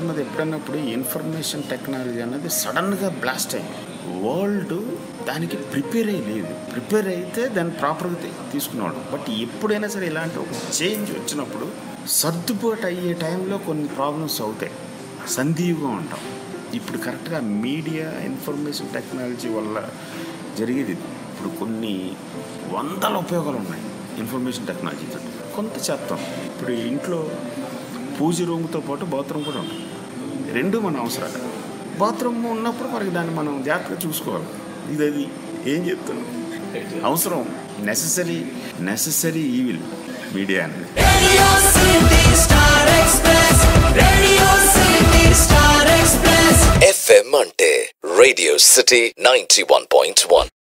అన్నది ఎప్పుడన్నప్పుడు information technology అన్నది సడన్గా బ్లాస్ట్ అయింది వరల్డ్ దానికి ప్రిపేర్ అయ్యి లేదు ప్రిపేర్ అయితే దాన్ని ప్రాపర్గా తీసుకునేవాడు బట్ ఎప్పుడైనా సరే ఇలాంటి ఒక చేంజ్ వచ్చినప్పుడు సర్దుబాటు అయ్యే టైంలో కొన్ని ప్రాబ్లమ్స్ అవుతాయి సందీవుగా ఉంటాం ఇప్పుడు కరెక్ట్గా మీడియా ఇన్ఫర్మేషన్ టెక్నాలజీ వల్ల జరిగేది ఇది. ఇప్పుడు కొన్ని వందల ఉపయోగాలు ఉన్నాయి ఇన్ఫర్మేషన్ టెక్నాలజీతో కొంత చేస్తాం ఇప్పుడు ఇంట్లో పూజ రూమ్తో పాటు బాత్రూమ్ కూడా ఉంటుంది రెండు మన అవసరాలు బాత్రూమ్ ఉన్నప్పుడు మనకి దాన్ని మనం జాగ్రత్తగా చూసుకోవాలి ఇది అది ఏం చెప్తున్నాం అవసరం నెససరీ నెససరీ ఈవిల్ మీడియా అనేది Radio City Star Express. Radio City Star Express. FM అంటే radio city ninety one point one